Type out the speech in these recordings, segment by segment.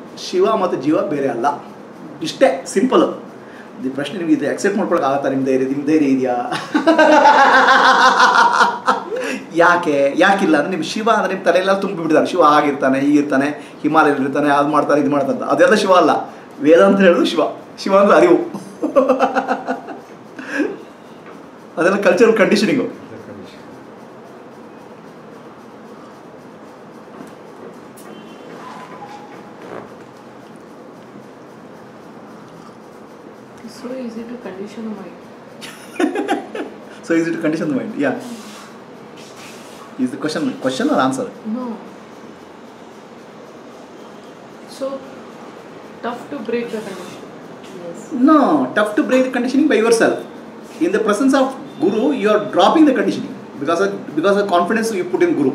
ಶಿವ ಮತ್ತು ಜೀವ ಬೇರೆ ಅಲ್ಲ ಇಷ್ಟೇ ಸಿಂಪಲ್ ಈ ಪ್ರಶ್ನೆ ನಿಮ್ಗೆ ಇದು ಅಕ್ಸೆಪ್ಟ್ ಮಾಡ್ಕೊಳಕ್ಕೆ ಆಗತ್ತಾ ನಿಮ್ಮ ಧೈರ್ಯ ನಿಮ್ಮ ಧೈರ್ಯ ಇದೆಯಾ ಯಾಕೆ ಯಾಕಿಲ್ಲ ಅಂದರೆ ನಿಮ್ಮ ಶಿವ ಅಂದರೆ ನಿಮ್ಮ ತಲೆಯೆಲ್ಲ ತುಂಬಿಬಿಟ್ಟಿದ್ದಾರೆ ಶಿವ ಆಗಿರ್ತಾನೆ ಹೀಗಿರ್ತಾನೆ ಹಿಮಾಲಯ ಇರ್ತಾನೆ ಅದು ಮಾಡ್ತಾರೆ ಇದು ಮಾಡ್ತಾರೆ ಅಂತ. ಅದೆಲ್ಲ ಶಿವ ಅಲ್ಲ ವೇದಾಂತ ಹೇಳೋದು ಶಿವ ಶಿವ ಅಂದರೆ ಅರಿವು ಅದೆಲ್ಲ cultural conditioning So easy to condition a mind. So is it condition the mind yeah is the question question or answer No. So tough to break the condition. Yes. No, tough to break the conditioning by yourself. In the presence of Guru, you are dropping the conditioning because of, because of confidence you put in Guru.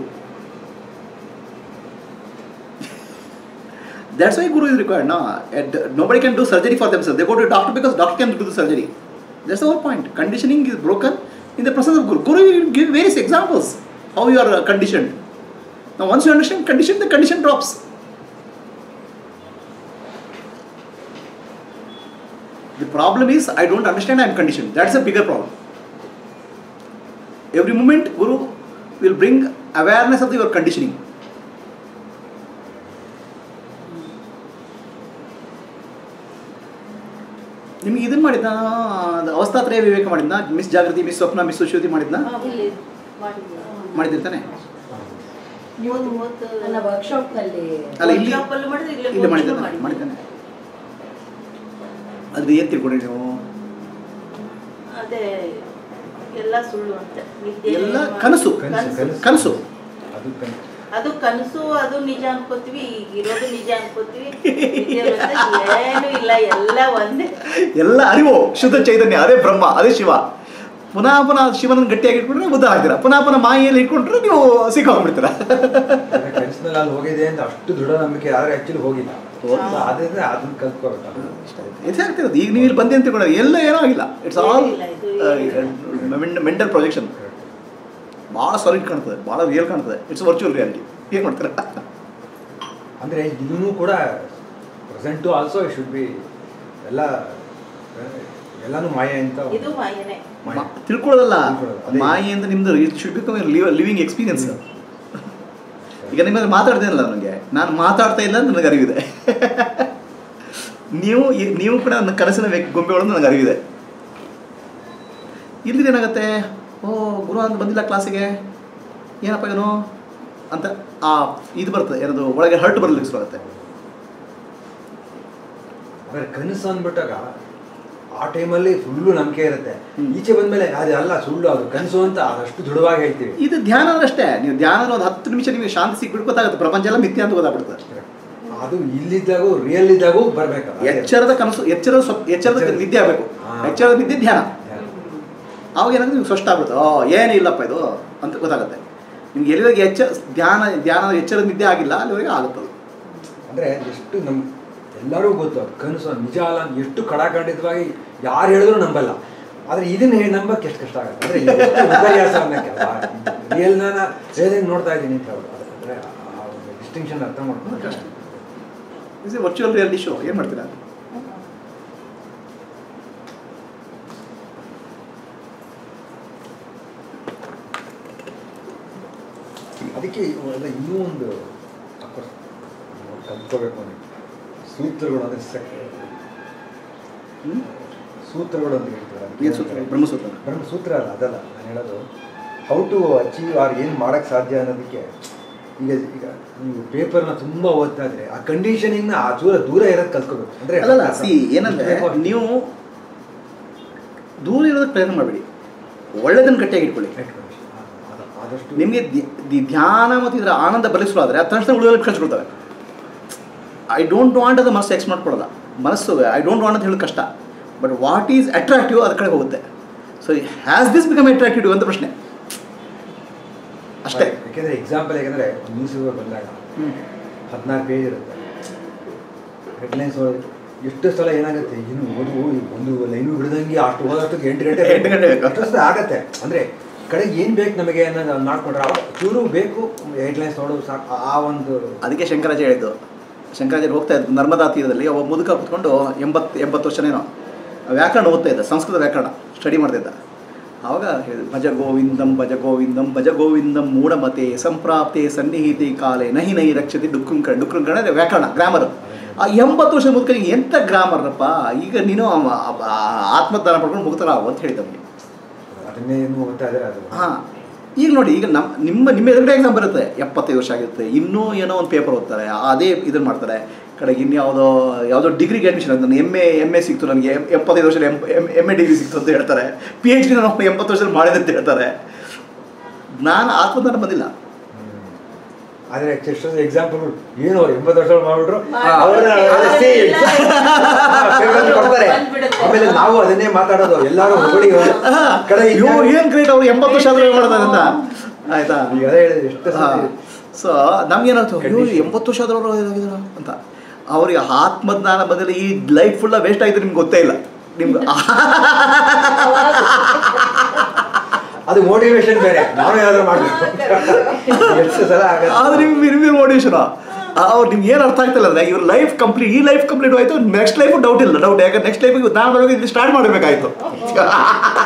That's why Guru is required. No, and nobody can do surgery for themselves. They go to a doctor because doctor can do the surgery. That's the whole point. Conditioning is broken in the presence of Guru. Guru will give various examples how you are uh, conditioned. Now, once you understand condition, the condition drops. The problem is I don't understand I am conditioned. That's a bigger problem. Every moment Guru will bring awareness of your conditioning. ನಿಮಗೆ ಇದನ್ನ ಮಾಡಿದ್ನ ಅದು ಅವಸ್ಥಾತ್ರಯ ವಿವೇಕ ಮಾಡಿದ್ನ miss ಜಾಗೃತಿ miss ಸ್ವಪ್ನ miss ಸುಶ್ರುತಿ ಮಾಡಿದ್ನ ಇಲ್ಲಿ ಮಾಡಿದ್ವಿ. ಮಾಡಿದಿರ್ತಾನೆ ಮೂವತ್ತು ಮೂವತ್ತು ಅಲ್ಲ ವರ್ಕ್ಶಾಪ್ ನಲ್ಲಿ ಅಲ್ಲ ಇಲ್ಲಿ workshop ಅಲ್ಲೂ ಮಾಡಿದ್ರೆ ಇಲ್ಲೇ ಇಲ್ಲಿ coaching ಮಾಡಿದ್ದಾನೆ ಮಾಡಿದ್ವಿ. ಮಾಡಿದ್ದಾನೆ ಅದ್ರ ಏನು ತಿಳ್ಕೊಂಡ್ರಿ ನೀವು ಅದೇ ಎಲ್ಲ ಸುಳ್ಳು ಅಂತ ವಿದ್ಯೆ ಎಲ್ಲ ಮಾ- ಕನಸು. ಕನಸು ಕನಸು ಅದು ಕನಸು ಅದು ಕನಸು ಅದು ನಿಜ ಅನ್ಕೋತೀವಿ ಈಗ ಇರೋದು ನಿಜ ಅನ್ಕೋತೀವಿ ವಿದ್ಯೆ ಬಂದ್ರೆ ಏನು ಇಲ್ಲ ಎಲ್ಲ ಒಂದೇ ಎಲ್ಲ ಅರಿವು ಶುದ್ಧ ಚೈತನ್ಯ ಅದೇ ಬ್ರಹ್ಮ ಅದೇ ಶಿವ ಪುನಃ ಪುನಃ ಶಿವನನ್ನು ಗಟ್ಟಿಯಾಗಿ ಇಟ್ಕೊಂಡ್ರೆ ಬುದ್ಧ ಆಗ್ತೀರಾ ಪುನಃ ಪುನಃ ಮಾಯೆಯಲ್ಲಿ ಇಟ್ಕೊಂಡ್ರೆ ನೀವು ಸಿಕ್ಕಾಗ್ಬಿಡ್ತೀರಾ ಕನಸಿನಲ್ಲಿ ಅಲ್ಲಿ ಹೋಗಿದೆ ಅಂತ ಅಷ್ಟು ದೃಢ ನಂಬಿಕೆ ಆದ್ರೆ ಆಕ್ಚುಲಿ ಹೋಗಿಲ್ಲ ಹೋಗಿಲ್ಲ. So ಅದಿದ್ರೆ ಅದನ್ನ ಕಲ್ತ್ಕೋಬೇಕು ಇದೇ ಆಗ್ತಿರೋದು ಈಗ ನೀವು ಇಲ್ಲಿ ಬಂದೆ ಅಂತ ತಿಳ್ಕೊಂಡ್ರೆ ಎಲ್ಲ ಏನೂ ಆಗಿಲ್ಲ ಇಟ್ಸ್ ಆಲ್ ಏನಿಲ್ಲ, ಇದು ಮೆಂಟಲ್ ಪ್ರೊಜೆಕ್ಷನ್ ಭಾಳ ಸಾಲಿಡ್ ಕಾಣ್ತದೆ ಭಾಳ ರಿಯಲ್ ಕಾಣ್ತದೆ ಇಟ್ಸ್ ವರ್ಚುವಲ್ ರಿಯಾಲಿಟಿ ಏನು ಮಾಡ್ತೀರಾ ಅಂದ್ರೆ ಇದೂ ಕೂಡ ಪ್ರೆಸೆಂಟು ಆಲ್ಸೋ ಶುಡ್ ಬಿ ಎಲ್ಲ ಎಲ್ಲಾನು ಮಾಯೆ ಅಂತ ಇದು ಮಾಯನೆ ಮಾಯೆ. ಮಾ- ತಿಳ್ಕೊಳ್ಳೋದಲ್ಲ ತಿಳ್ಕೊಳ್ಳೋದು, ಅದೇ. ಮಾಯೆ ಅಂತ ನಿಮ್ದು it should become living experience ಈಗ ನಿಮ್ಮ ಹತ್ರ ಮಾತಾಡ್ತೇನಲ್ಲ ನನಗೆ ನಾನು ಮಾತಾಡ್ತಾ ಇಲ್ಲ ಅಂತ ನನಗೆ ಅರಿವಿದೆ ನೀವು ಈ- ನೀವು ಕೂಡ ನನ್ನ ಕನಸಿನ ವ್ಯಕ್ತಿ ಗೊಂಬೆಗಳು ನನಗೆ ಅರಿವಿದೆ ಇಲ್ಲಿ ಏನಾಗುತ್ತೆ ಓ ಗುರು ಅಂತ ಬಂದಿಲ್ಲ ಕ್ಲಾಸಿಗೆ ಏನಪ್ಪ ಏನು ಅಂತ ಆ ಇದು ಬರ್ತದೆ ಏನದು ಒಳಗೆ ಹರ್ಟ್ ಬರ್ಲಿಕ್ಕೆ ಶುರು ಆಗುತ್ತೆ ಆದ್ರೆ ಕನಸು ಅಂದ್ಬಿಟ್ಟಾಗ ಆ ಟೈಮಲ್ಲಿ ಫುಲ್ಲು ನಂಬಿಕೆ ಇರುತ್ತೆ ಹ್ಮ್. ಈಚೆ ಬಂದ್ಮೇಲೆ ಅದು ಅಲ್ಲ ಸುಳ್ಳು ಅದು ಕನಸು ಅಂತ ಅದಷ್ಟು ದೃಢವಾಗಿ ಹೇಳ್ತೀವಿ ಇದು ಧ್ಯಾನ ಅಂದ್ರೆ ಅಷ್ಟೇ ನೀವು ಧ್ಯಾನ ಒಂದು ಹತ್ತು ನಿಮಿಷ ನಿಮಗೆ ಶಾಂತಿ ಸಿಕ್ಬಿಟ್ಟು ಗೊತ್ತಾಗುತ್ತೆ ಪ್ರಪಂಚ ಎಲ್ಲ ಮಿಥ್ಯ ಅಂತ ಗೊತ್ತಾಗ್ಬಿಡ್ತದೆ ಅದು ಇಲ್ಲಿದ್ದಾಗೂ ರಿಯಲ್ ಇದ್ದಾಗೂ ಬರ್ಬೇಕು ಅದೇ. ಎಚ್ಚರದ ಕನಸು ಎಚ್ಚರದ ಸ್ವಲ್ಪ ಎಚ್ಚರದ ಎಚ್ಚರದ- ನಿದ್ದೆ ಆಗಬೇಕು ಹಾ. ಎಚ್ಚರದ ನಿದ್ದೆ ಧ್ಯಾನ ಧ್ಯಾನ. ಅವಾಗ ಏನಾಗುತ್ತೆ ನಿಮ್ಗೆ ಸ್ಪಷ್ಟ ಆಗ್ಬಿಡುತ್ತೆ ಓ ಏನಿಲ್ಲಪ್ಪ ಇದು ಅಂತ ಗೊತ್ತಾಗುತ್ತೆ ನಿಮ್ಗೆ ಎಲ್ಲಿವರೆಗೆ ಎಚ್ಚ ಧ್ಯಾನ ಧ್ಯಾನ ಎಚ್ಚರದ ನಿದ್ದೆ ಆಗಿಲ್ಲ ಅಲ್ಲಿವರೆಗೆ ಆಗುತ್ತೆ ಅದು. ಅಂದ್ರೆ ಎಷ್ಟು ನಮ್ ಎಲ್ಲರಿಗೂ ಗೊತ್ತು ಅದು ಕನಸು ಅದು ನಿಜ ಅಲ್ಲ ಅಂತ ಎಷ್ಟು ಕಡಾಖಂಡಿತವಾಗಿ ಯಾರು ಹೇಳಿದ್ರು ನಂಬಲ್ಲ ಆದ್ರೆ ಇದನ್ನ ಹೇಳಿ ನಂಬಕ್ಕೆ ಎಷ್ಟು ಕಷ್ಟ ಆಗುತ್ತೆ ಅಂದ್ರೆ ಎಷ್ಟು ವಿಪರ್ಯಾಸ ಅನ್ನಕ್ಕೆ ರಿಯಲ್ ನಾನು ರಿಯಲ್ ನೋಡ್ತಾ ಇದ್ದೀನಿ ಅಂತ ಅವ್ರು. ಅದು ಅಂದ್ರೆ ಆ ಒಂದು ಡಿಸ್ಟಿಂಕ್ಷನ್ ಅರ್ಥ ಮಾಡ್ಕೊಂಡು ಕಷ್ಟ. Is a virtual reality show ಏನು ಮಾಡ್ತೀರಾ ಅದಕ್ಕೆ ಇವೆಲ್ಲ ಇನ್ನೂ ಒಂದು ಅಫ್ಕೋರ್ಸ್ ಕಲ್ತ್ಕೋಬೇಕು ಅನ್ನಿ ಸೂತ್ರಗಳು ಅಂದ್ರೆ ಸಕ್ ಹ್ಮ್? ಸೂತ್ರಗಳು ಅಂತ ಹೇಳ್ತಾರೆ ಏನ್ ಸೂತ್ರ? ಬ್ರಹ್ಮಸೂತ್ರ. ಬ್ರಹ್ಮ ಸೂತ್ರ ಅಲ್ಲ ಅದಲ್ಲ ನಾನು ಹೇಳೋದು ಹೌ ಟು ಅಚೀವ್ ಆರ್ ಏನು ಮಾಡೋಕ್ಕೆ ಸಾಧ್ಯ ಅನ್ನೋದಕ್ಕೆ ಈಗ ಈಗ ನೀವು ಪೇಪರ್ನ ತುಂಬ ಓದ್ತಾ ಇದ್ರೆ ಆ ಕಂಡೀಷನಿಂಗ್ನ ಆ ದೂರ ದೂರ ಇರೋದು ಕಲ್ತ್ಕೋಬೇಕು ಅಂದ್ರೆ ಅಲ್ಲಲ್ಲ ಸಿ ಏನಂದ್ರೆ ನೀವು ದೂರ ಇರೋದಕ್ಕೆ ಪ್ರಯತ್ನ ಮಾಡಬೇಡಿ ಒಳ್ಳೆದನ್ನು ಗಟ್ಟಿಯಾಗಿ ಇಟ್ಕೊಳ್ಳಿ ಆದಷ್ಟು ನಿಮಗೆ ದಿ ಧ್ಯಾನ ಮತ್ತು ಇದರ ಆನಂದ ಬಲಿಸುವ ಆದರೆ ಆ ತಕ್ಷಣ ಉಳಿಯೋದಕ್ಕೆ ಕಳಿಸ್ಕೊಡ್ತವೆ ಐ ಡೋಂಟ್ ವಾಂಟ್ ಅದು ಮನಸ್ಸು ಎಕ್ಸ್ ಮಾಡ್ಕೊಡಲ್ಲ ಮನಸ್ಸು ಐ ಡೋಂಟ್ ವಾಂಟ್ ಅಂತ ಹೇಳೋದು ಕಷ್ಟ ಬಟ್ ವಾಟ್ ಈಸ್ ಅಟ್ರಾಕ್ಟಿವ್ ಅದ್ರ ಕಡೆ ಹೋಗುತ್ತೆ so has this become attractive ಅಂತ ಪ್ರಶ್ನೆ ಅಷ್ಟೇ ಯಾಕೆಂದ್ರೆ ಎಕ್ಸಾಂಪಲ್ ಯಾಕಂದ್ರೆ ನ್ಯೂಸ್ ಪೇಪರ್ ಬಂದಾಗ ಹದಿನಾರು ಪೇಜ್ ಇರುತ್ತೆ ಹೆಡ್ಲೈನ್ಸ್ ಎಷ್ಟು ಸಲ ಏನಾಗುತ್ತೆ ಇನ್ನು ಓದು ಒಂದು ಲೈನು ಬಿಡದಂಗೆ ಅಷ್ಟು ಓದೋಷ್ಟಕ್ಕೆ ಎಂಟು ಗಂಟೆ ಎಂಟು ಗಂಟೆ ಬೇಕು. ಅಷ್ಟು ಆಗತ್ತೆ ಅಂದ್ರೆ ಕಡೆಗೆ ಏನು ಬೇಕು ನಮಗೆ ಅನ್ನೋದು ಅದ್ ಮಾಡ್ಕೊಂಡ್ರೆ ಅವಾಗ ಚೂರು ಬೇಕು ಹೆಡ್ಲೈನ್ಸ್ ನೋಡೋದು ಸಾಕು ಆ- ಆ ಒಂದು ಅದಕ್ಕೆ ಶಂಕರಾಚಾರ್ಯ ಹೇಳಿದ್ದು ಶಂಕರಾಚಾರ್ಯ ಹೋಗ್ತಾ ಇದ್ರು ನರ್ಮದಾ ತೀರದಲ್ಲಿ ಒಬ್ಬ ಮುದುಕ ಕೂತ್ಕೊಂಡು ಎಂಬತ್ತು ಎಂಬತ್ತು ವರ್ಷನೇನೋ ವ್ಯಾಕರಣ ಓದ್ತಾ ಇದ್ದ ಸಂಸ್ಕೃತ ವ್ಯಾಕರಣ ಸ್ಟಡಿ ಮಾಡ್ತಿದ್ದ ಆವಾಗ ಹೇಳಿದ್ರು ಭಜ ಗೋವಿಂದಂ ಭಜ ಗೋವಿಂದಂ ಭಜ ಗೋವಿಂದಂ ಮೂಢಮತೆ ಸಂಪ್ರಾಪ್ತೆ ಸನ್ನಿಹಿತಿ ಕಾಲೆ ನಹಿ ನಹಿ ರಕ್ಷತಿ ಡುಕ್ಕುಂಕಣ ಡುಕ್ಕುಂಕಣ ಅಂದ್ರೆ ವ್ಯಾಕರಣ ಗ್ರಾಮರ್ ಆ ಎಂಬತ್ತು ವರ್ಷದ ಮುದುಕನಿಗೆ ಎಂಥ ಗ್ರಾಮರ್ನಪ್ಪ ಈಗ ನೀನು ಅವ- ಅವ- ಆತ್ಮದಾನ ಪಡ್ಕೊಂಡು ಮುಗ್ತರಾಗು ಅಂತ ಹೇಳಿದ ಅವನಿಗೆ ಅದನ್ನೇ ಏನು ಓದ್ತಾ ಇದ್ದಾರೆ ಅದು ಹಾಂ ಈಗ ನೋಡಿ ಈಗ ನಮ್ಮ ನಿಮ್ಮ ನಿಮ್ಮ ಎದುರುಗಡೆ ಎಕ್ಸಾಮ್ ಬರುತ್ತೆ ಎಪ್ಪತ್ತೈದು ವರ್ಷ ಆಗಿರುತ್ತೆ ಇನ್ನೂ ಏನೋ ಒಂದು ಪೇಪರ್ ಓದ್ತಾರೆ ಅದೇ ಇದನ್ನು ಮಾಡ್ತಾರೆ ಕಡೆಗೆ ಇನ್ಯಾವುದೋ ಯಾವುದೋ ಡಿಗ್ರಿಗೆ ಅಡ್ಮಿಷನ್ ಅಂತ ನಾನು ಎಮ್ ಎ ಎಮ್ ಎ ಸಿಕ್ತು ನನಗೆ ಎಂ ಎಪ್ಪತ್ತೈದು ವರ್ಷದಲ್ಲಿ ಎಮ್ ಎಮ್ ಎ ಡಿಗ್ರಿ ಸಿಕ್ತು ಅಂತ ಹೇಳ್ತಾರೆ ಪಿ ಎಚ್ ಡಿ ನಾನು ಎಂಬತ್ತು ವರ್ಷದಲ್ಲಿ ಮಾಡಿದೆ ಅಂತ ಹೇಳ್ತಾರೆ ನಾನು ಆತ್ಮದಾನ ಬಂದಿಲ್ಲ ಆದರೆ ಎಷ್ಟೋ ಎಕ್ಸಾಂಪಲ್ ಏನು ಅವ್ರು ಎಂಬತ್ತು ವರ್ಷ ಮಾಡ್ಬಿಟ್ರು ಮಾಡಿ- ಅವ್ರನ್ನ ಅವ್ರನ್ನ ಅದೇ ಎಲ್ಲ paper ಅಲ್ಲಿ ಕೊಡ್ತಾರೆ ಬಂದ್ಬಿಡುತ್ತೆ. ಆಮೇಲೆ ನಾವು ಅದನ್ನೇ ಮಾತಾಡೋದು ಎಲ್ಲರೂ ಹೊಗಳಿ ಕಡೆ ಅಯ್ಯೋ ಏನು ಗ್ರೇಟ್ ಅವ್ರು ಎಂಬತ್ತು ವರ್ಷ ಆದರೂ ಮಾಡ್ತಾರೆ ಅಂತ ಆಯ್ತಾ ಈಗ ಅದೇ ಹೇಳಿದ್ರು ಎಷ್ಟು ಸತಿ ಸೊ ನಮ್ಗೇನಾಯ್ತು ಅಯ್ಯೋ Condition. ಎಂಬತ್ತು ವರ್ಷ ಆದರೂ ಇದಾಗಿದ್ರು ಅಂತ ಅವ್ರಿಗೆ ಆತ್ಮಜ್ಞಾನ ಬಂದಿಲ್ಲ ಈ ಲೈಫ್ ಫುಲ್ಲ ವೇಸ್ಟ್ ಆಯ್ತು ನಿಮ್ಗೆ ಗೊತ್ತೇ ಇಲ್ಲ ನಿಮ್ಗೆ ಅದು ಮೋಟಿವೇಶನ್ ಬೇರೆ ನಾವು ಏನಾದ್ರು ಮಾಡಬೇಕು ಎಷ್ಟು ಸಲ ಆಗತ್ತೆ ಆದ್ರೆ ನಿಮ್ಗೆ ನಿಮ್ಗೆ ಮೋಟಿವೇಶನ್ ಅವ್ರು ನಿಮ್ಗೆ ಏನು ಅರ್ಥ ಆಗ್ತಿಲ್ಲ ಅಂದ್ರೆ ಇವ್ರ ಲೈಫ್ ಕಂಪ್ಲೀಟ್ ಈ ಲೈಫ್ ಕಂಪ್ಲೀಟ್ ಆಯ್ತು ನೆಕ್ಸ್ಟ್ ಲೈಫ್ ಡೌಟ್ ಇಲ್ಲ ಡೌಟ್ ಯಾಕಂದ್ರೆ ನೆಕ್ಸ್ಟ್ ಲೈಫ್ ನಾನು ಬರೋದು ಇಲ್ಲಿ ಸ್ಟಾರ್ಟ್ ಮಾಡಬೇಕಾಯ್ತು